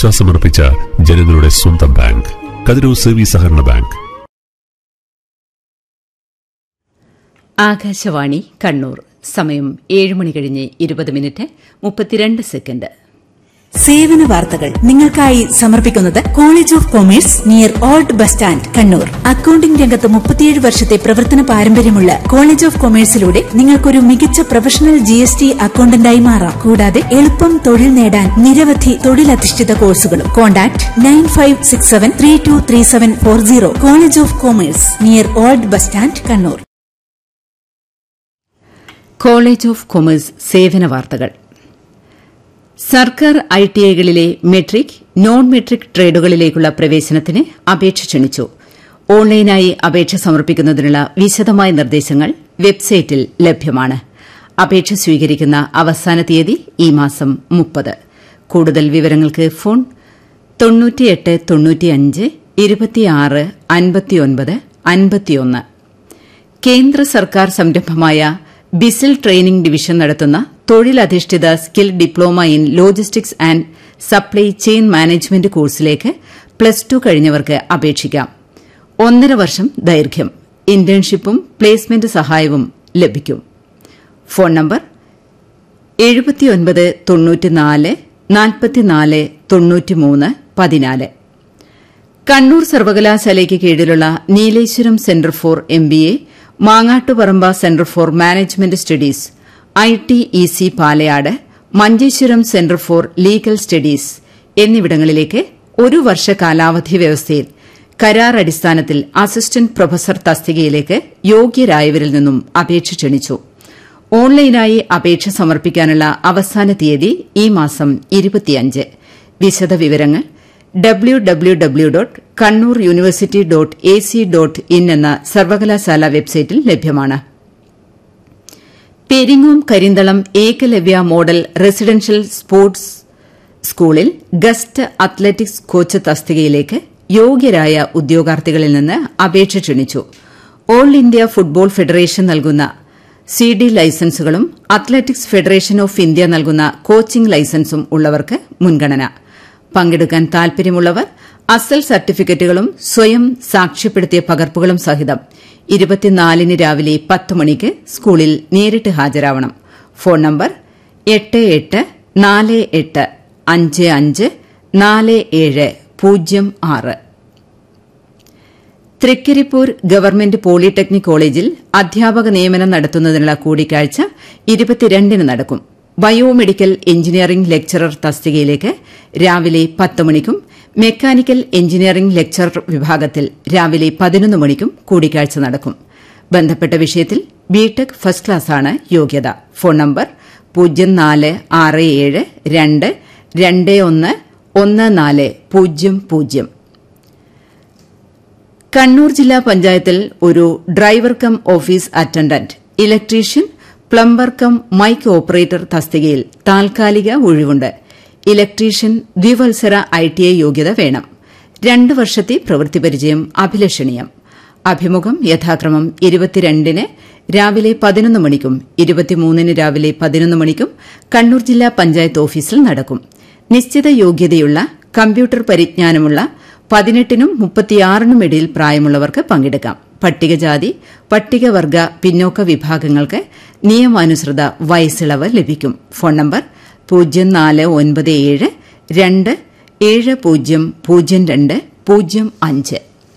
വിശ്വാസമർപ്പിച്ച ജനങ്ങളുടെ സ്വന്തം bank Kathirur service സഹകരണ ബാങ്ക് ആകാശവാണി കണ്ണൂർ സമയം ഏഴ് മണി കഴിഞ്ഞ് ഇരുപത് മിനിറ്റ് മുപ്പത്തിരണ്ട് സെക്കൻഡ് സേവന വാർത്തകൾ നിങ്ങൾക്കായി സമർപ്പിക്കുന്നത് college of commerce near old bus stand Kannur accounting രംഗത്ത് മുപ്പത്തിയേഴ് വർഷത്തെ പ്രവർത്തന പാരമ്പര്യമുള്ള കോളേജ് ഓഫ് കൊമേഴ്സിലൂടെ നിങ്ങൾക്കൊരു മികച്ച പ്രൊഫഷണൽ ജി എസ് ടി അക്കൌണ്ടന്റായി മാറാം കൂടാതെ എളുപ്പം തൊഴിൽ നേടാൻ നിരവധി തൊഴിലധിഷ്ഠിത കോഴ്സുകളും contact nine five six seven three two three seven four zero college of commerce near old bus stand Kannur college of commerce സേവന വാർത്തകൾ സർക്കാർ ഐ ടി ഐകളിലെ മെട്രിക് നോൺ മെട്രിക് ട്രേഡുകളിലേക്കുള്ള പ്രവേശനത്തിന് അപേക്ഷ ക്ഷണിച്ചു ഓൺലൈനായി അപേക്ഷ സമർപ്പിക്കുന്നതിനുള്ള വിശദമായ നിർദ്ദേശങ്ങൾ വെബ്സൈറ്റിൽ ലഭ്യമാണ് അപേക്ഷ സ്വീകരിക്കുന്ന അവസാന തീയതി ഈ മാസം മുപ്പത് കൂടുതൽ വിവരങ്ങൾക്ക് ഫോൺ തൊണ്ണൂറ്റിയെട്ട് തൊണ്ണൂറ്റിയഞ്ച് ഇരുപത്തിയാറ് അൻപത്തിയൊൻപത് അൻപത്തിയൊന്ന് കേന്ദ്ര സർക്കാർ സംരംഭമായ ബിസിൽ ട്രെയിനിംഗ് ഡിവിഷൻ നടത്തുന്ന തൊഴിലധിഷ്ഠിത skill diploma in logistics and supply chain management കോഴ്സിലേക്ക് പ്ലസ് ടു കഴിഞ്ഞവർക്ക് അപേക്ഷിക്കാം ഒന്നര വർഷം ദൈർഘ്യം ഇന്റേൺഷിപ്പും പ്ലേസ്മെന്റ് സഹായവും ലഭിക്കും ഫോൺ നമ്പർ എഴുപത്തിയൊൻപത് തൊണ്ണൂറ്റിനാല് നാൽപ്പത്തിനാല് തൊണ്ണൂറ്റിമൂന്ന് പതിനാല് കണ്ണൂർ സർവകലാശാലയ്ക്ക് കീഴിലുള്ള Nileshwaram centre for M B A Mangattuparamba centre for management studies I T E C Palayad Manjeshwaram centre for legal studies എന്നിവിടങ്ങളിലേക്ക് ഒരു വർഷ കാലാവധി വ്യവസ്ഥയിൽ കരാർ അടിസ്ഥാനത്തിൽ അസിസ്റ്റന്റ് പ്രൊഫസർ തസ്തികയിലേക്ക് യോഗ്യരായവരിൽ നിന്നും അപേക്ഷ ക്ഷണിച്ചു ഓൺലൈനായി അപേക്ഷ സമർപ്പിക്കാനുള്ള അവസാന തീയതി ഈ മാസം ഇരുപത്തിയഞ്ച് വിശദവിവരങ്ങൾ W W W dot Kannur university dot A C dot in എന്ന സർവകലാശാല വെബ്സൈറ്റിൽ ലഭ്യമാണ് Peringome Karinthalam Ekalavya model residential sports സ്കൂളിൽ ഗസ്റ്റ് അത്ലറ്റിക്സ് കോച്ച് തസ്തികയിലേക്ക് യോഗ്യരായ ഉദ്യോഗാർത്ഥികളിൽ നിന്ന് അപേക്ഷ ക്ഷണിച്ചു ഓൾ ഇന്ത്യ ഫുട്ബോൾ ഫെഡറേഷൻ നൽകുന്ന സി ഡി ലൈസൻസുകളും അത്ലറ്റിക്സ് ഫെഡറേഷൻ ഓഫ് ഇന്ത്യ നൽകുന്ന കോച്ചിംഗ് ലൈസൻസും ഉള്ളവർക്ക് മുൻഗണന പങ്കെടുക്കാൻ താൽപര്യമുള്ളവർ അസൽ സർട്ടിഫിക്കറ്റുകളും സ്വയം സാക്ഷ്യപ്പെടുത്തിയ പകർപ്പുകളും സഹിതം ഇരുപത്തിനാലിന് രാവിലെ പത്ത് മണിക്ക് സ്കൂളിൽ നേരിട്ട് ഹാജരാവണം ഫോൺ നമ്പർ എട്ട് എട്ട് നാല് എട്ട് അഞ്ച് അഞ്ച് നാല് ഏഴ് പൂജ്യം ആറ് തൃക്കരിപ്പൂർ ഗവൺമെന്റ് പോളിടെക്നിക് കോളേജിൽ അധ്യാപക നിയമനം നടത്തുന്നതിനുള്ള കൂടിക്കാഴ്ച ഇരുപത്തിരണ്ടിന് നടക്കും ബയോമെഡിക്കൽ എഞ്ചിനീയറിംഗ് ലെക്ചറർ തസ്തികയിലേക്ക് രാവിലെ പത്ത് മണിക്കും മെക്കാനിക്കൽ എഞ്ചിനീയറിംഗ് ലെക്ചറർ വിഭാഗത്തിൽ രാവിലെ പതിനൊന്ന് മണിക്കും കൂടിക്കാഴ്ച നടക്കും ബന്ധപ്പെട്ട വിഷയത്തിൽ ബിടെക് ഫസ്റ്റ് ക്ലാസ്സാണ് യോഗ്യത ഫോൺ നമ്പർ പൂജ്യം നാല് ആറ് ഏഴ് രണ്ട് രണ്ട് ഒന്ന് ഒന്ന് നാല് പൂജ്യം പൂജ്യം കണ്ണൂർ ജില്ലാ പഞ്ചായത്തിൽ ഒരു driver cum office attendant electrician plumber cum mic operator തസ്തികയിൽ താൽക്കാലിക ഒഴിവുണ്ട് ഇലക്ട്രീഷ്യൻ ദ്വിവത്സര ഐ ടി ഐ യോഗ്യത വേണം രണ്ട് വർഷത്തെ പ്രവൃത്തി പരിചയം അഭിലഷണീയം അഭിമുഖം യഥാക്രമം ഇരുപത്തിരണ്ടിന് രാവിലെ പതിനൊന്ന് മണിക്കും ഇരുപത്തിമൂന്നിന് രാവിലെ പതിനൊന്ന് മണിക്കും കണ്ണൂർ ജില്ലാ പഞ്ചായത്ത് ഓഫീസിൽ നടക്കും നിശ്ചിത യോഗ്യതയുള്ള കമ്പ്യൂട്ടർ പരിജ്ഞാനമുള്ള പതിനെട്ടിനും മുപ്പത്തിയാറിനും ഇടയിൽ പ്രായമുള്ളവർക്ക് പങ്കെടുക്കാം പട്ടികജാതി പട്ടികവർഗ പിന്നോക്ക വിഭാഗങ്ങൾക്ക് നിയമാനുസൃത വയസ്സിളവ് ലഭിക്കും ഫോൺ നമ്പർ പൂജ്യം നാല് ഒൻപത് ഏഴ് രണ്ട് ഏഴ് പൂജ്യം പൂജ്യം രണ്ട് പൂജ്യം അഞ്ച്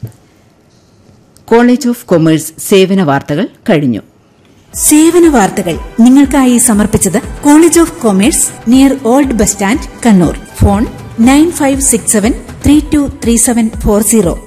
കോളേജ് ഓഫ് കൊമേഴ്സ് സേവന വാർത്തകൾ കഴിഞ്ഞു സേവന വാർത്തകൾ നിങ്ങൾക്കായി സമർപ്പിച്ചത് college of commerce near old bus stand Kannur phone nine five six seven three two three seven four zero